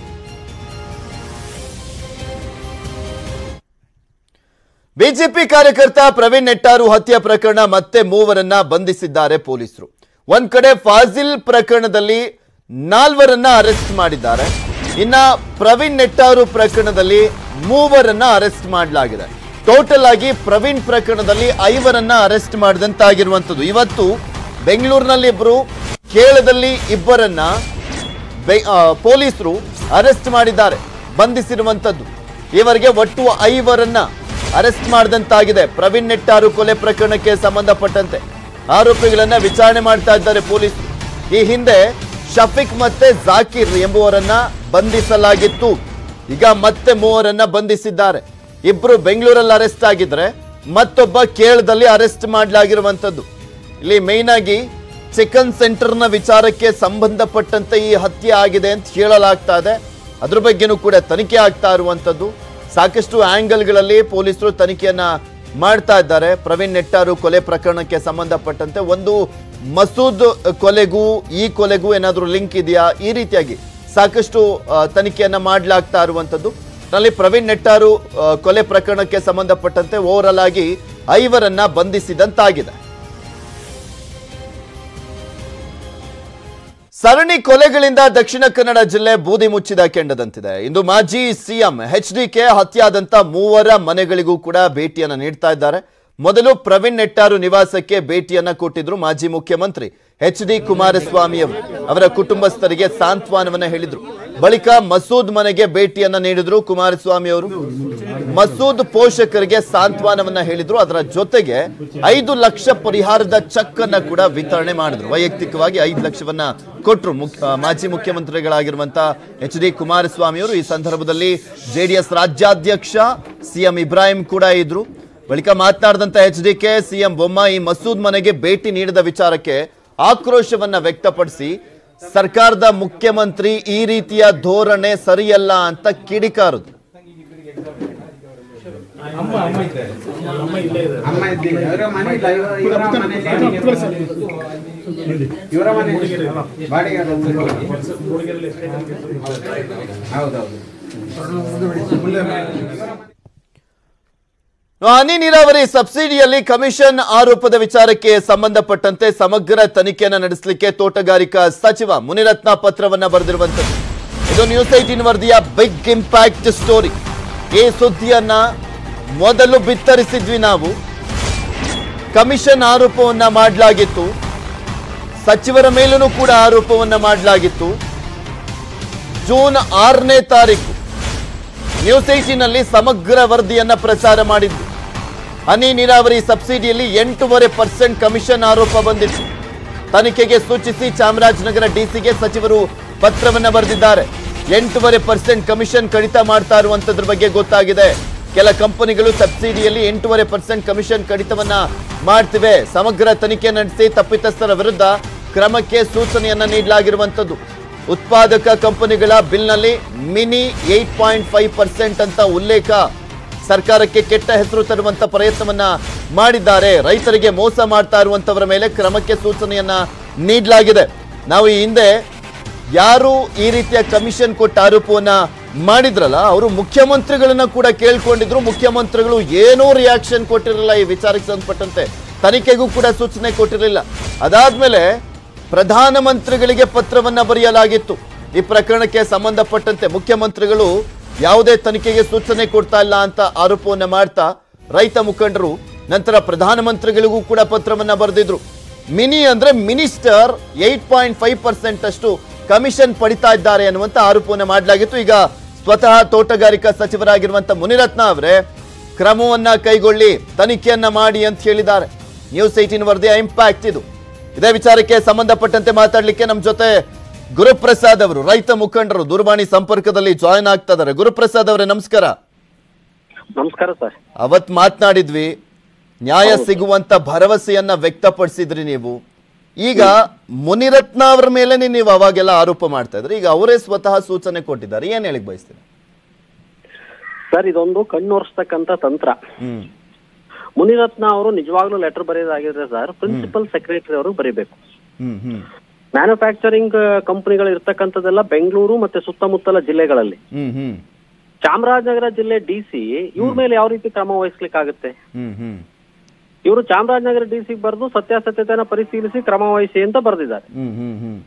ಬಿಜೆಪಿ ಕಾರ್ಯಕರ್ತ ಪ್ರವೀಣ್ ನೆಟ್ಟಾರು ಹತ್ಯೆ ಪ್ರಕರಣ ಮತ್ತೆ ಮೂವರನ್ನ ಬಂಧಿಸಿದ್ದಾರೆ ಪೊಲೀಸರು ಒಂದ್ ಕಡೆ ಫಾಜಿಲ್ ಪ್ರಕರಣದಲ್ಲಿ ನಾಲ್ವರನ್ನ ಅರೆಸ್ಟ್ ಮಾಡಿದ್ದಾರೆ ಇನ್ನ ಪ್ರವೀಣ್ ನೆಟ್ಟಾರು ಪ್ರಕರಣದಲ್ಲಿ ಮೂವರನ್ನ ಅರೆಸ್ಟ್ ಮಾಡಲಾಗಿದೆ ಟೋಟಲ್ ಆಗಿ ಪ್ರವೀಣ್ ಪ್ರಕರಣದಲ್ಲಿ ಐವರನ್ನ ಅರೆಸ್ಟ್ ಮಾಡಿದಂತಾಗಿರುವಂಥದ್ದು ಇವತ್ತು ಬೆಂಗಳೂರಿನಲ್ಲಿ ಇಬ್ರು ಕೇರಳದಲ್ಲಿ ಇಬ್ಬರನ್ನ ಬೆ- ಆ, ಪೊಲೀಸರು ಅರೆಸ್ಟ್ ಮಾಡಿದ್ದಾರೆ ಬಂಧಿಸಿರುವಂತದ್ದು ಇವರಿಗೆ ಒಟ್ಟು ಐವರನ್ನ ಅರೆಸ್ಟ್ ಮಾಡಿದಂತಾಗಿದೆ ಪ್ರವೀಣ್ ನೆಟ್ಟಾರು ಕೊಲೆ ಪ್ರಕರಣಕ್ಕೆ ಸಂಬಂಧಪಟ್ಟಂತೆ ಆರೋಪಿಗಳನ್ನ ವಿಚಾರಣೆ ಮಾಡ್ತಾ ಇದ್ದಾರೆ ಪೊಲೀಸರು ಈ ಹಿಂದೆ ಶಫೀಕ್ ಮತ್ತೆ ಜಾಕಿರ್ ಎಂಬುವರನ್ನ ಬಂಧಿಸಲಾಗಿತ್ತು ಈಗ ಮತ್ತೆ ಮೂವರನ್ನ ಬಂಧಿಸಿದ್ದಾರೆ ಇಬ್ರು ಬೆಂಗಳೂರಲ್ಲಿ ಅರೆಸ್ಟ್ ಆಗಿದ್ರೆ ಮತ್ತೊಬ್ಬ ಕೇರಳದಲ್ಲಿ ಅರೆಸ್ಟ್ ಮಾಡಲಾಗಿರುವಂತದ್ದು ಇಲ್ಲಿ ಮೇಯ್ನ್ ಆಗಿ ಚಿಕನ್ ಸೆಂಟರ್ನ ವಿಚಾರಕ್ಕೆ ಸಂಬಂಧಪಟ್ಟಂತೆ ಈ ಹತ್ಯೆ ಆಗಿದೆ ಅಂತ ಹೇಳಲಾಗ್ತಾ ಇದೆ ಅದ್ರ ಬಗ್ಗೆನೂ ಕೂಡ ತನಿಖೆ ಆಗ್ತಾ ಇರುವಂತದ್ದು ಸಾಕಷ್ಟು ಆಂಗಲ್ಗಳಲ್ಲಿ ಪೊಲೀಸರು ತನಿಖೆಯನ್ನ ಮಾಡ್ತಾ ಇದ್ದಾರೆ ಪ್ರವೀಣ್ ನೆಟ್ಟಾರು ಕೊಲೆ ಪ್ರಕರಣಕ್ಕೆ ಸಂಬಂಧಪಟ್ಟಂತೆ ಒಂದು ಮಸೂದ್ ಕೊಲೆಗೂ ಈ ಕೊಲೆಗೂ ಏನಾದರೂ ಲಿಂಕ್ ಇದೆಯಾ ಈ ರೀತಿಯಾಗಿ ಸಾಕಷ್ಟು ಆ, ತನಿಖೆಯನ್ನ ಮಾಡಲಾಗ್ತಾ ಇರುವಂತದ್ದು ನಲ್ಲಿ ಪ್ರವೀಣ್ ನೆಟ್ಟಾರು ಆ, ಕೊಲೆ ಪ್ರಕರಣಕ್ಕೆ ಸಂಬಂಧಪಟ್ಟಂತೆ ಓವರ್ ಆಗಿ ಐವರನ್ನ ಬಂಧಿಸಿದಂತಾಗಿದೆ ಸರಣಿ ಕೊಲೆಗಳಿಂದ ದಕ್ಷಿಣ ಕನ್ನಡ ಜಿಲ್ಲೆ ಬೂದಿ ಮುಚ್ಚಿದ ಕೆಂಡದಂತಿದೆ ಇಂದು ಮಾಜಿ ಸಿಎಂ ಎಚ್ ಡಿ ಕೆ ಹತ್ಯಾದಂತ ಮೂವರ ಮನೆಗಳಿಗೂ ಕೂಡ ಭೇಟಿಯನ್ನ ನೀಡ್ತಾ ಇದ್ದಾರೆ ಮೊದಲು ಪ್ರವೀಣ್ ನೆಟ್ಟಾರು ನಿವಾಸಕ್ಕೆ ಭೇಟಿಯನ್ನ ಕೊಟ್ಟಿದ್ರು ಮಾಜಿ ಮುಖ್ಯಮಂತ್ರಿ ಎಚ್ ಡಿ ಕುಮಾರಸ್ವಾಮಿ ಅವರು ಅವರ ಕುಟುಂಬಸ್ಥರಿಗೆ ಸಾಂತ್ವನವನ್ನ ಹೇಳಿದ್ರು ಬಳಿಕ ಮಸೂದ್ ಮನೆಗೆ ಭೇಟಿಯನ್ನ ನೀಡಿದ್ರು ಕುಮಾರಸ್ವಾಮಿ ಅವರು ಮಸೂದ್ ಪೋಷಕರಿಗೆ ಸಾಂತ್ವನವನ್ನ ಹೇಳಿದ್ರು ಅದರ ಜೊತೆಗೆ ಐದು ಲಕ್ಷ ಪರಿಹಾರದ ಚೆಕ್ ಅನ್ನ ಕೂಡ ವಿತರಣೆ ಮಾಡಿದ್ರು ವೈಯಕ್ತಿಕವಾಗಿ ಐದು ಲಕ್ಷವನ್ನ ಕೊಟ್ರು ಮುಖ್ಯ- ಆ, ಮಾಜಿ ಮುಖ್ಯಮಂತ್ರಿಗಳಾಗಿರುವಂತ ಎಚ್ ಡಿ ಕುಮಾರಸ್ವಾಮಿ ಅವರು ಈ ಸಂದರ್ಭದಲ್ಲಿ ಜೆಡಿಎಸ್ ರಾಜ್ಯಾಧ್ಯಕ್ಷ ಸಿಎಂ ಇಬ್ರಾಹಿಂ ಕೂಡ ಇದ್ರು ಬಳಿಕ ಮಾತನಾಡಿದಂತ H D K CM Bommai Masood ಮನೆಗೆ ಭೇಟಿ ನೀಡಿದ ವಿಚಾರಕ್ಕೆ ಆಕ್ರೋಶವನ್ನ ವ್ಯಕ್ತಪಡಿಸಿ ಸರ್ಕಾರದ ಮುಖ್ಯಮಂತ್ರಿ ಈ ರೀತಿಯ ಧೋರಣೆ ಸರಿಯಲ್ಲ ಅಂತ ಕಿಡಿಕಾರದು ಅಮ್ಮ ಇದ್ದೀವಿ ಅವರ ಮನೆ ಇಲ್ಲ ಇವ- ಇವರ ಮನೆ ಇವರ ಮನೆ ಬಾಡಿಗೆ ಹೌದೌದು ಹನಿ ನೀರಾವರಿ ಸಬ್ಸಿಡಿಯಲ್ಲಿ ಕಮಿಷನ್ ಆರೋಪದ ವಿಚಾರಕ್ಕೆ ಸಂಬಂಧಪಟ್ಟಂತೆ ಸಮಗ್ರ ತನಿಖೆಯನ್ನು ನಡೆಸಲಿಕ್ಕೆ ತೋಟಗಾರಿಕಾ ಸಚಿವ ಮುನಿರತ್ನ ಪತ್ರವನ್ನ ಬರೆದಿರುವಂತದ್ದು ಇದು ನ್ಯೂಸ್ ಏಟೀನ್ ವರದಿಯ ಬಿಗ್ ಇಂಪ್ಯಾಕ್ಟ್ ಸ್ಟೋರಿ ಈ ಸುದ್ದಿಯನ್ನ ಮೊದಲು ಬಿತ್ತರಿಸಿದ್ವಿ ನಾವು ಕಮಿಷನ್ ಆರೋಪವನ್ನ ಮಾಡಲಾಗಿತ್ತು ಸಚಿವರ ಮೇಲೂ ಕೂಡ ಆರೋಪವನ್ನ ಮಾಡಲಾಗಿತ್ತು ಜೂನ್ ಆರನೇ ತಾರೀಕು ನ್ಯೂಸ್ ಏಟೀನಲ್ಲಿ ಸಮಗ್ರ ವರದಿಯನ್ನ ಪ್ರಸಾರ ಮಾಡಿದ್ದು ಹನಿ ನೀರಾವರಿ ಸಬ್ಸಿಡಿಯಲ್ಲಿ ಎಂಟೂವರೆ ಪರ್ಸೆಂಟ್ ಕಮಿಷನ್ ಆರೋಪ ಬಂದಿತ್ತು ತನಿಖೆಗೆ ಸೂಚಿಸಿ ಚಾಮರಾಜನಗರ ಡಿಸಿಗೆ ಸಚಿವರು ಪತ್ರವನ್ನ ಬರೆದಿದ್ದಾರೆ ಎಂಟೂವರೆ ಪರ್ಸೆಂಟ್ ಕಮಿಷನ್ ಕಡಿತ ಮಾಡ್ತಾ ಇರುವಂತದ್ರ ಬಗ್ಗೆ ಗೊತ್ತಾಗಿದೆ ಕೆಲ ಕಂಪನಿಗಳು ಸಬ್ಸಿಡಿಯಲ್ಲಿ ಎಂಟೂವರೆ ಪರ್ಸೆಂಟ್ ಕಮಿಷನ್ ಕಡಿತವನ್ನ ಮಾಡ್ತಿವೆ ಸಮಗ್ರ ತನಿಖೆ ನಡೆಸಿ ತಪ್ಪಿತಸ್ಥರ ವಿರುದ್ಧ ಕ್ರಮಕ್ಕೆ ಸೂಚನೆಯನ್ನ ನೀಡಲಾಗಿರುವಂತದ್ದು ಉತ್ಪಾದಕ ಕಂಪನಿಗಳ ಬಿಲ್ನಲ್ಲಿ mini eight point five percent ಅಂತ ಉಲ್ಲೇಖ ಸರ್ಕಾರಕ್ಕೆ ಕೆಟ್ಟ ಹೆಸರು ತರುವಂತ ಪ್ರಯತ್ನವನ್ನ ಮಾಡಿದ್ದಾರೆ ರೈತರಿಗೆ ಮೋಸ ಮಾಡ್ತಾ ಇರುವಂತವರ ಮೇಲೆ ಕ್ರಮಕ್ಕೆ ಸೂಚನೆಯನ್ನ ನೀಡಲಾಗಿದೆ ನಾವು ಈ ಹಿಂದೆ ಯಾರು ಈ ರೀತಿಯ ಕಮಿಷನ್ ಕೊಟ್ಟ ಆರೋಪವನ್ನ ಮಾಡಿದ್ರಲ್ಲ ಅವರು ಮುಖ್ಯಮಂತ್ರಿಗಳನ್ನ ಕೂಡ ಕೇಳ್ಕೊಂಡಿದ್ರು ಮುಖ್ಯಮಂತ್ರಿಗಳು ಏನೂ ರಿಯಾಕ್ಷನ್ ಕೊಟ್ಟಿರಲಿಲ್ಲ ಈ ವಿಚಾರಕ್ಕೆ ಸಂಬಂಧಪಟ್ಟಂತೆ ತನಿಖೆಗೂ ಕೂಡ ಸೂಚನೆ ಕೊಟ್ಟಿರಲಿಲ್ಲ ಅದಾದ್ಮೇಲೆ ಪ್ರಧಾನಮಂತ್ರಿಗಳಿಗೆ ಪತ್ರವನ್ನ ಬರೆಯಲಾಗಿತ್ತು ಈ ಪ್ರಕರಣಕ್ಕೆ ಸಂಬಂಧಪಟ್ಟಂತೆ ಮುಖ್ಯಮಂತ್ರಿಗಳು ಯಾವುದೇ ತನಿಖೆಗೆ ಸೂಚನೆ ಕೊಡ್ತಾ ಇಲ್ಲ ಅಂತ ಆರೋಪವನ್ನ ಮಾಡ್ತಾ ರೈತ ಮುಖಂಡರು ನಂತರ ಪ್ರಧಾನಮಂತ್ರಿಗಳಿಗೂ ಕೂಡ ಪತ್ರವನ್ನ ಬರೆದಿದ್ರು ಮಿನಿ ಅಂದ್ರೆ minister eight point five percent ಅಷ್ಟು ಕಮಿಷನ್ ಪಡಿತಾ ಇದ್ದಾರೆ ಅನ್ನುವಂತ ಆರೋಪವನ್ನ ಮಾಡಲಾಗಿತ್ತು ಈಗ ಸ್ವತಃ ತೋಟಗಾರಿಕಾ ಸಚಿವರಾಗಿರುವಂತ ಮುನಿರತ್ನ ಅವರೇ ಕ್ರಮವನ್ನ ಕೈಗೊಳ್ಳಿ ತನಿಖೆಯನ್ನ ಮಾಡಿ ಅಂತ ಹೇಳಿದ್ದಾರೆ ನ್ಯೂಸ್ ಏಟೀನ್ ವರದಿಯ ಇಂಪ್ಯಾಕ್ಟ್ ಇದು ಇದೇ ವಿಚಾರಕ್ಕೆ ಸಂಬಂಧಪಟ್ಟಂತೆ ಮಾತಾಡ್ಲಿಕ್ಕೆ ನಮ್ಮ ಜೊತೆ ಗುರುಪ್ರಸಾದ್ ಅವರು ರೈತ ಮುಖಂಡರು ದೂರವಾಣಿ ಸಂಪರ್ಕದಲ್ಲಿ ಜಾಯ್ನ್ ಆಗ್ತಾ ಇದ್ದಾರೆ ಗುರುಪ್ರಸಾದ್ ಅವರೇ ನಮಸ್ಕಾರ ನಮಸ್ಕಾರ ಸರ್ ಅವತ್ ಮಾತನಾಡಿದ್ವಿ ನ್ಯಾಯ ಸಿಗುವಂತ ಭರವಸೆಯನ್ನ ವ್ಯಕ್ತಪಡಿಸಿದ್ರಿ ನೀವು ಈಗ ಮುನಿರತ್ನ ಅವರ ಮೇಲೆ ನೀವು ಅವಾಗೆಲ್ಲ ಆರೋಪ ಮಾಡ್ತಾ ಇದ್ರಿ ಈಗ ಅವರೇ ಸ್ವತಃ ಸೂಚನೆ ಕೊಟ್ಟಿದ್ದಾರೆ ಏನ್ ಹೇಳಿಕ್ ಬಯಸ್ತೀರಿ ಸರ್ ಇದೊಂದು ಕಣ್ಣೋರ್ಸ್ತಕ್ಕಂತ ತಂತ್ರ ಹ್ಮ್ ಮುನಿರತ್ನ ಅವರು ನಿಜವಾಗ್ಲೂ ಲೆಟರ್ ಬರೆಯೋದಾಗಿದ್ರೆ ಸರ್ ಪ್ರಿನ್ಸಿಪಲ್ ಸೆಕ್ರೆಟರಿ ಅವರು ಬರೀಬೇಕು ಹ್ಮ್ ಹ್ಮ್ ಮ್ಯಾನುಫ್ಯಾಕ್ಚರಿಂಗ್ ಕಂಪನಿಗಳು ಇರ್ತಕ್ಕಂಥದ್ದೆಲ್ಲ ಬೆಂಗಳೂರು ಮತ್ತೆ ಸುತ್ತಮುತ್ತಲ ಜಿಲ್ಲೆಗಳಲ್ಲಿ ಹ್ಮ್ ಹ್ಮ್ ಚಾಮರಾಜನಗರ ಜಿಲ್ಲೆ ಡಿ ಸಿ ಇವ್ರ ಮೇಲೆ ಯಾವ ರೀತಿ ಕ್ರಮ ವಹಿಸ್ಲಿಕ್ಕಾಗುತ್ತೆ ಹ್ಮ್ ಹ್ಮ್ ಇವರು ಚಾಮರಾಜನಗರ ಡಿ ಸಿ ಬರೆದು ಸತ್ಯಾಸತ್ಯತೆನ ಪರಿಶೀಲಿಸಿ ಕ್ರಮ ವಹಿಸಿ ಅಂತ ಬರೆದಿದ್ದಾರೆ ಹ್ಮ್ ಹ್ಮ್ ಹ್ಮ್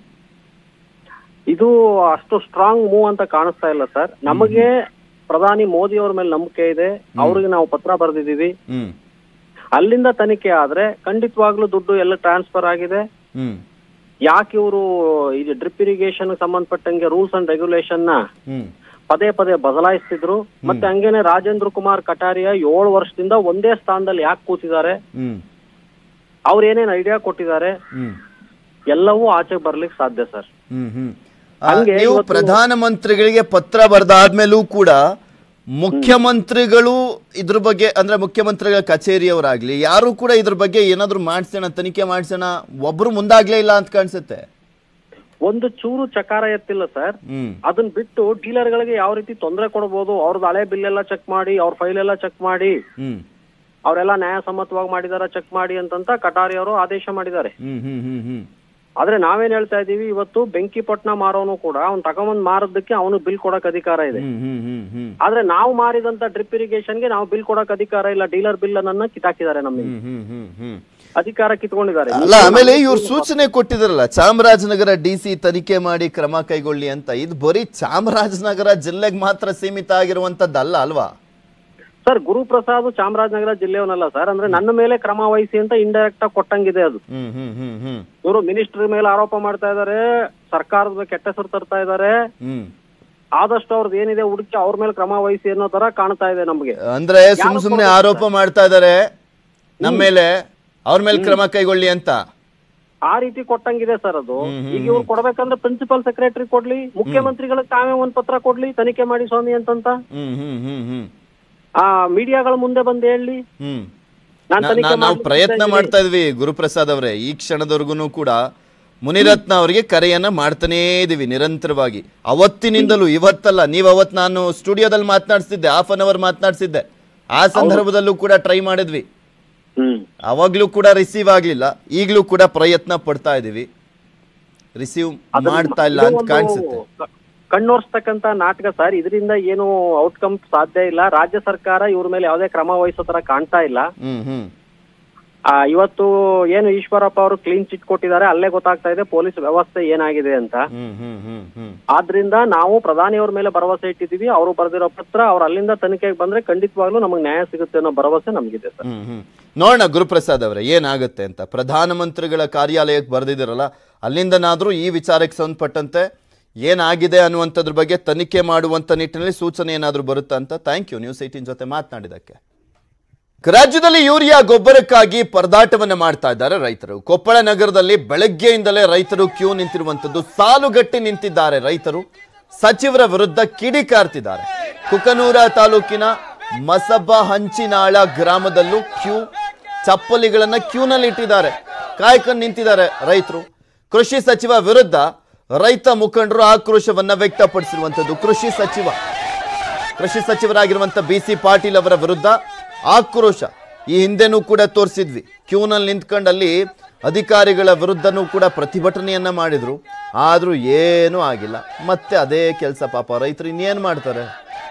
ಇದು ಅಷ್ಟು ಸ್ಟ್ರಾಂಗ್ ಮೂವ್ ಅಂತ ಕಾಣಿಸ್ತಾ ಇಲ್ಲ ಸರ್ ನಮಗೆ ಪ್ರಧಾನಿ ಮೋದಿ ಅವ್ರ ಮೇಲೆ ನಂಬಿಕೆ ಇದೆ ಅವ್ರಿಗೆ ನಾವು ಪತ್ರ ಬರೆದಿದ್ದೀವಿ ಹ್ಮ್ ಅಲ್ಲಿಂದ ತನಿಖೆ ಆದ್ರೆ ಖಂಡಿತವಾಗ್ಲೂ ದುಡ್ಡು ಎಲ್ಲ ಟ್ರಾನ್ಸ್ಫರ್ ಆಗಿದೆ ಹ್ಮ್ ಯಾಕೆ ಇವರು ಇದು ಡ್ರಿಪ್ ಇರಿಗೇಷನ್ ಸಂಬಂಧಪಟ್ಟಂಗೆ ರೂಲ್ಸ್ ಅಂಡ್ ರೆಗ್ಯುಲೇಷನ್ ನ ಹ್ಮ್ ಪದೇ ಪದೇ ಬದಲಾಯಿಸ್ತಿದ್ರು ಮತ್ತೆ ಹಂಗೇನೆ ರಾಜೇಂದ್ರ ಕುಮಾರ್ ಕಟಾರಿಯ ಏಳು ವರ್ಷದಿಂದ ಒಂದೇ ಸ್ಥಾನದಲ್ಲಿ ಯಾಕೆ ಕೂತಿದ್ದಾರೆ ಹ್ಮ್ ಅವ್ರು ಏನೇನ್ ಐಡಿಯಾ ಕೊಟ್ಟಿದ್ದಾರೆ ಹ್ಮ್ ಎಲ್ಲವೂ ಆಚೆ ಬರ್ಲಿಕ್ಕೆ ಸಾಧ್ಯ ಸರ್ ಹ್ಮ್ ಹ್ಮ್ ಆ, ಹಂಗೆ ನೀವು ಇವತ್ತು- ಪ್ರಧಾನಮಂತ್ರಿಗಳಿಗೆ ಪತ್ರ ಬರೆದಾದ್ಮೇಲೂ ಕೂಡ ಮುಖ್ಯಮಂತ್ರಿಗಳು ಇದ್ರ ಬಗ್ಗೆ ಅಂದ್ರೆ ಮುಖ್ಯಮಂತ್ರಿಗಳ ಕಚೇರಿಯವರಾಗ್ಲಿ ಯಾರು ಕೂಡ ಇದ್ರ ಬಗ್ಗೆ ಏನಾದ್ರು ಮಾಡ್ಸೋಣ ತನಿಖೆ ಮಾಡ್ಸೋಣ ಒಬ್ರು ಮುಂದಾಗ್ಲೇ ಇಲ್ಲ ಅಂತ ಕಾಣಿಸುತ್ತೆ ಒಂದು ಚೂರು ಚಕಾರ ಎತ್ತಿಲ್ಲ ಸರ್ ಹ್ಮ್ ಅದನ್ನ ಬಿಟ್ಟು ಡೀಲರ್ ಗಳಿಗೆ ಯಾವ ರೀತಿ ತೊಂದರೆ ಕೊಡಬಹುದು ಅವ್ರದ್ದು ಹಳೆ ಬಿಲ್ ಎಲ್ಲ ಚೆಕ್ ಮಾಡಿ ಅವ್ರ ಫೈಲ್ ಎಲ್ಲ ಚೆಕ್ ಮಾಡಿ ಹ್ಮ್ ಅವರೆಲ್ಲ ನ್ಯಾಯಸಮ್ಮತವಾಗಿ ಮಾಡಿದಾರ ಚೆಕ್ ಮಾಡಿ ಅಂತಂತ ಕಟಾರಿ ಅವರು ಆದೇಶ ಮಾಡಿದ್ದಾರೆ ಹ್ಮ್ ಹ್ಮ್ ಹ್ಮ್ ಹ್ಮ್ ಆದ್ರೆ ನಾವೇನ್ ಹೇಳ್ತಾ ಇದೀವಿ ಇವತ್ತು ಬೆಂಕಿ ಪಟ್ನ ಮಾರೋನು ಕೂಡ ಅವ್ನ್ ತಗೊಂಬಂದ್ ಮಾರದಕ್ಕೆ ಅವನು ಬಿಲ್ ಕೊಡಕ್ ಅಧಿಕಾರ ಇದೆ ಹ್ಮ್ ಹ್ಮ್ ಹ್ಮ್ ಹ್ಮ್ ಆದ್ರೆ ನಾವು ಮಾರಿದಂತ ಡ್ರಿಪ್ ಇರಿಗೇಷನ್ಗೆ ನಾವು ಬಿಲ್ ಕೊಡಕ್ ಅಧಿಕಾರ ಇಲ್ಲ ಡೀಲರ್ ಬಿಲ್ ಅನ್ನ ಕಿತ್ತಾಕಿದ್ದಾರೆ ನಮಗೆ ಹ್ಮ್ ಹ್ಮ್ ಹ್ಮ್ ಹ್ಮ್ ಅಧಿಕಾರ ಕಿತ್ಕೊಂಡಿದ್ದಾರೆ ಅಲ್ಲ ಆಮೇಲೆ ಇವ್ರು ಸೂಚನೆ ಕೊಟ್ಟಿದಾರಲ್ಲ ಚಾಮರಾಜನಗರ ಡಿ ಸಿ ತನಿಖೆ ಮಾಡಿ ಕ್ರಮ ಕೈಗೊಳ್ಳಿ ಅಂತ ಇದು ಬರೀ ಚಾಮರಾಜನಗರ ಜಿಲ್ಲೆಗೆ ಮಾತ್ರ ಸೀಮಿತ ಆಗಿರುವಂತದ್ದಲ್ಲ ಅಲ್ವಾ ಸರ್ ಗುರುಪ್ರಸಾದ್ ಚಾಮರಾಜನಗರ ಜಿಲ್ಲೆಯವನಲ್ಲ ಸರ್ ಅಂದ್ರೆ ನನ್ನ ಮೇಲೆ ಕ್ರಮ ವಹಿಸಿ ಅಂತ ಇಂಡೈರೆಕ್ಟ್ ಆಗಿ ಕೊಟ್ಟಂಗಿದೆ ಅದು ಹ್ಮ್ ಹ್ಮ್ ಹ್ಮ್ ಹ್ಮ್ ಇವರು ಮಿನಿಸ್ಟರ್ ಮೇಲೆ ಆರೋಪ ಮಾಡ್ತಾ ಇದ್ದಾರೆ ಸರ್ಕಾರದ ಮೇಲೆ ಕೆಟ್ಟ ಹೆಸರು ತರ್ತಾ ಇದ್ದಾರೆ ಹ್ಮ್ ಆದಷ್ಟು ಅವ್ರದ್ದು ಏನಿದೆ ಹುಡುಕಿ ಅವ್ರ ಮೇಲೆ ಕ್ರಮ ವಹಿಸಿ ಅನ್ನೋ ತರ ಕಾಣ್ತಾ ಇದೆ ನಮ್ಗೆ ಅಂದ್ರೆ ಸುಮ್ ಸುಮ್ನೆ ಆರೋಪ ಮಾಡ್ತಾ ಇದಾರೆ ನಮ್ಮ ಮೇಲೆ ಅವ್ರ ಮೇಲೆ ಕ್ರಮ ಕೈಗೊಳ್ಳಿ ಅಂತ ಆ ರೀತಿ ಕೊಟ್ಟಂಗಿದೆ ಸರ್ ಅದು ಈಗ ಇವ್ರು ಕೊಡ್ಬೇಕಂದ್ರೆ ಪ್ರಿನ್ಸಿಪಲ್ ಸೆಕ್ರೆಟರಿ ಕೊಡ್ಲಿ ಮುಖ್ಯಮಂತ್ರಿಗಳಿಗೆ ತಾವೇ ಒಂದ್ ಪತ್ರ ಕೊಡ್ಲಿ ತನಿಖೆ ಮಾಡಿ ಸ್ವಾಮಿ ಅಂತಂತ ಹ್ಮ್ ಹ್ಮ್ ಹ್ಮ್ ಹ್ಮ್ ಆ ಮೀಡಿಯಾಗಳ ಮುಂದೆ ಬಂದು ಹೇಳಿ ಹ್ಮ್ ನಾನ್ ನಾ- ತನಿಖೆ ನಾ- ನಾವು ಮಾಡ್ಲಿಕ್ಕೆ ಪ್ರಯತ್ನ ಇದ್ದೀನಿ. ಮಾಡ್ತಾ ಇದ್ವಿ ಗುರುಪ್ರಸಾದ್ ಅವರೇ ಈ ಕ್ಷಣದವರೆಗೂ ಕೂಡ ಮುನಿರತ್ನ ಅವರಿಗೆ ಕರೆಯನ್ನ ಮಾಡ್ತಾನೇ ಇದೀವಿ ನಿರಂತರವಾಗಿ ಅವತ್ತಿನಿಂದಲೂ ಇವತ್ತಲ್ಲ ನೀವು ಅವತ್ ನಾನು ಸ್ಟುಡಿಯೋದಲ್ಲಿ ಮಾತನಾಡಿಸಿದ್ದೆ ಹಾಫ್ ಅನ್ ಅವರ್ ಮಾತನಾಡಿಸಿದ್ದೆ ಆ ಸಂದರ್ಭದಲ್ಲೂ ಕೂಡ ಟ್ರೈ ಮಾಡಿದ್ವಿ ಹ್ಮ್ ಅವಾಗ್ಲೂ ಕೂಡ ರಿಸೀವ್ ಆಗ್ಲಿಲ್ಲ ಈಗಲೂ ಕೂಡ ಪ್ರಯತ್ನ ಪಡ್ತಾ ಇದೀವಿ ರಿಸೀವ್ ಅದನ್ನ ಮಾಡ್ತಾ ಇಲ್ಲ ಇದು ಅಂತ ಒಂದು ಕಾಣಿಸುತ್ತೆ ಕ- ಕಣ್ಣೋರ್ಸ್ತಕ್ಕಂತ ನಾಟಕ ಸರ್ ಇದರಿಂದ ಏನು ಔಟ್ಕಮ್ ಸಾಧ್ಯ ಇಲ್ಲ ರಾಜ್ಯ ಸರ್ಕಾರ ಇವ್ರ ಮೇಲೆ ಯಾವುದೇ ಕ್ರಮ ವಹಿಸೋ ತರ ಕಾಣ್ತಾ ಇಲ್ಲ ಹ್ಮ್ ಹ್ಮ್ ಆ, ಇವತ್ತು ಏನು ಈಶ್ವರಪ್ಪ ಅವರು ಕ್ಲೀನ್ ಚಿಟ್ ಕೊಟ್ಟಿದ್ದಾರೆ ಅಲ್ಲೇ ಗೊತ್ತಾಗ್ತಾ ಇದೆ ಪೊಲೀಸ್ ವ್ಯವಸ್ಥೆ ಏನಾಗಿದೆ ಅಂತ ಹ್ಮ್ ಹ್ಮ್ ಹ್ಮ್ ಹ್ಮ್ ಆದ್ರಿಂದ ನಾವು ಪ್ರಧಾನಿಯವ್ರ ಮೇಲೆ ಭರವಸೆ ಇಟ್ಟಿದೀವಿ ಅವರು ಬರೆದಿರೋ ಪತ್ರ ಅವ್ರ ಅಲ್ಲಿಂದ ತನಿಖೆಗೆ ಬಂದ್ರೆ ಖಂಡಿತವಾಗ್ಲೂ ನಮಗೆ ನ್ಯಾಯ ಸಿಗುತ್ತೆ ಅನ್ನೋ ಭರವಸೆ ನಮಗಿದೆ ಸರ್ ಹ್ಮ್ ಹ್ಮ್ ನೋಡೋಣ ಗುರುಪ್ರಸಾದ್ ಅವರೇ ಏನಾಗುತ್ತೆ ಅಂತ ಪ್ರಧಾನಮಂತ್ರಿಗಳ ಕಾರ್ಯಾಲಯಕ್ಕೆ ಬರೆದಿದ್ದೀರಲ್ಲ ಅಲ್ಲಿಂದನಾದ್ರೂ ಈ ವಿಚಾರಕ್ಕೆ ಸಂಬಂಧಪಟ್ಟಂತೆ ಏನಾಗಿದೆ ಅನ್ನುವಂಥದ್ರ ಬಗ್ಗೆ ತನಿಖೆ ಮಾಡುವಂತ ನಿಟ್ಟಿನಲ್ಲಿ ಸೂಚನೆ ಏನಾದರೂ ಬರುತ್ತಾ ಅಂತ ಥ್ಯಾಂಕ್ ಯು ನ್ಯೂಸ್ ಏಟೀನ್ ಜೊತೆ ಮಾತನಾಡಿದಕ್ಕೆ ರಾಜ್ಯದಲ್ಲಿ ಯೂರಿಯಾ ಗೊಬ್ಬರಕ್ಕಾಗಿ ಪರದಾಟವನ್ನ ಮಾಡ್ತಾ ಇದ್ದಾರೆ ರೈತರು ಕೊಪ್ಪಳ ನಗರದಲ್ಲಿ ಬೆಳಗ್ಗೆಯಿಂದಲೇ ರೈತರು ಕ್ಯೂ ನಿಂತಿರುವಂತದ್ದು ಸಾಲುಗಟ್ಟಿ ನಿಂತಿದ್ದಾರೆ ರೈತರು ಸಚಿವರ ವಿರುದ್ಧ ಕಿಡಿಕಾರ್ತಿದ್ದಾರೆ ಕುಕನೂರ ತಾಲೂಕಿನ ಮಸಬ ಹಂಚಿನಾಳ ಗ್ರಾಮದಲ್ಲೂ ಕ್ಯೂ ಚಪ್ಪಲಿಗಳನ್ನ ಕ್ಯೂನಲ್ಲಿ ಇಟ್ಟಿದ್ದಾರೆ ಕಾಯ್ಕೊಂಡು ನಿಂತಿದ್ದಾರೆ ರೈತರು ಕೃಷಿ ಸಚಿವ ವಿರುದ್ಧ ರೈತ ಮುಖಂಡರು ಆಕ್ರೋಶವನ್ನ ವ್ಯಕ್ತಪಡಿಸಿರುವಂತದ್ದು ಕೃಷಿ ಸಚಿವ ಕೃಷಿ ಸಚಿವರಾಗಿರುವಂತ ಬಿ ಸಿ ಪಾಟೀಲ್ ಅವರ ವಿರುದ್ಧ ಆಕ್ರೋಶ ಈ ಹಿಂದೆನೂ ಕೂಡ ತೋರಿಸಿದ್ವಿ ಕ್ಯೂನಲ್ಲಿ ನಿಂತ್ಕೊಂಡು ಅಲ್ಲಿ ಅಧಿಕಾರಿಗಳ ವಿರುದ್ಧನೂ ಕೂಡ ಪ್ರತಿಭಟನೆಯನ್ನ ಮಾಡಿದ್ರು ಆದ್ರೂ ಏನೂ ಆಗಿಲ್ಲ ಮತ್ತೆ ಅದೇ ಕೆಲಸ ಪಾಪ ರೈತರು ಇನ್ನೇನ್ ಮಾಡ್ತಾರೆ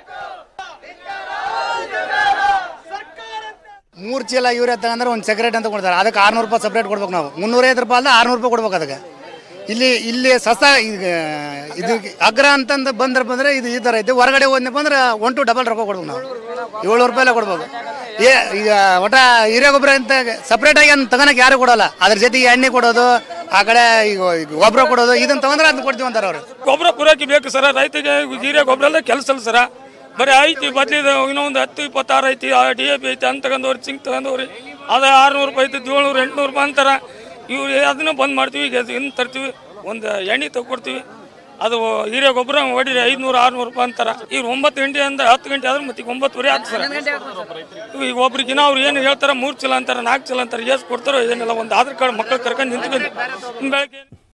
ಮೂರು ಚೀಲ ಯೂರಿಯಾ ತಗೊಂಡ್ರೆ ಒಂದು ಸೆಕ್ರೆಟ್ ಅಂತ ಕೊಡ್ತಾರೆ ಅದಕ್ಕೆ ಆರ್ನೂರು ರೂಪಾಯಿ ಸಪ್ರೇಟ್ ಕೊಡ್ಬೇಕು ನಾವು ಮುನ್ನೂರೈವತ್ತು ರೂಪಾಯಿ ಅಲ್ಲ ಆರ್ನೂರು ರೂಪಾಯಿ ಕೊಡ್ಬೇಕು ಅದಕ್ಕೆ ಇಲ್ಲಿ ಇಲ್ಲಿ ಸಸ್ತ ಈಗ ಇದು ಅಗ್ರ ಅಂತಂದು ಬಂದ್ರೆ ಬಂದ್ರೆ ಇದು ಈ ಥರ ಐತೆ ಹೊರಗಡೆ ಹೋದ್ನಪ್ಪ ಅಂದ್ರೆ ಒನ್ ಟು ಡಬಲ್ ರೊಕ್ಕ ಕೊಡ್ಬೇಕು ನಾವು ಏಳ್ನೂರು ರೂಪಾಯಿ ಕೊಡ್ಬೇಕು ಏ ಈಗ ಒಟ್ಟ ಹಿರಿಯ ಗೊಬ್ಬರ ಅಂತ ಸಪ್ರೇಟಾಗಿ ಅಂತ ತಗೊಳಕ್ಕೆ ಯಾರು ಕೊಡಲ್ಲ ಅದ್ರ ಜೊತೆಗೆ ಎಣ್ಣೆ ಕೊಡೋದು ಆ ಕಡೆ ಈಗ ಈಗ ಗೊಬ್ಬರ ಕೊಡೋದು ಇದನ್ನ ತಗೊಂಡ್ರೆ ಅದನ್ನ ಕೊಡ್ತೀವಿ ಅಂತಾರೆ ಅವರು ಗೊಬ್ಬರ ಪೂರೈಕೆ ಬೇಕು ಸರ ರೈತಗೆ ಹಿರಿಯ ಗೊಬ್ಬರ ಎಲ್ಲ ಕೆಲಸ ಇಲ್ಲ ಸರ ಬರೀ ಐತಿ ಬದ್ಲಿದ ಇನ್ನೊಂದು ಹತ್ತು ಇಪ್ಪತ್ತಾರು ಐತಿ ಡಿ ಎ ಪಿ ಐತಿ ಅಂತ ತಗೊಂಡವ್ರಿ ಚಿಂಕ್ ತಗೊಂಡವ್ರಿ ಅದು ಆರ್ನೂರು ರೂಪಾಯಿ ಐತಿ ಏಳ್ನೂರು ಎಂಟ್ನೂರು ರೂಪಾಯಿ ಅಂತಾರ ಇವ್ರು ಅದನ್ನ ಬಂದ್ ಮಾಡ್ತೀವಿ ಈಗ ಇನ್ನು ತರ್ತೀವಿ ಒಂದು ಎಣ್ಣೆ ತಗೊಡ್ತೀವಿ ಅದು ಹಿರಿಯ ಗೊಬ್ಬರ ಹೊಡಿರಿ ಐದ್ನೂರು ಆರ್ನೂರು ರೂಪಾಯಿ ಅಂತಾರ ಈಗ ಒಂಬತ್ತು ಗಂಟೆ ಅಂದ್ರೆ ಹತ್ತು ಗಂಟೆ ಆದ್ರೆ ಮತ್ತೆ ಈಗ ಒಂಬತ್ತುವರೆ ಆಗ್ತದೆ ಈಗ ಒಬ್ರಿಗಿನ ಅವ್ರು ಏನು ಹೇಳ್ತಾರ ಮೂರು ಚೀಲ ಅಂತಾರ ನಾಲ್ಕು ಚೀಲ ಅಂತಾರೆ ಎಷ್ಟು ಕೊಡ್ತಾರೋ ಏನಿಲ್ಲ ಒಂದು ಆಧಾರ್ ಕಾರ್ಡ್ ಮಕ್ಕಳು ಕರ್ಕೊಂಡು ನಿಂತ್ಕೊಂಡು ಬೆಳಗ್ಗೆ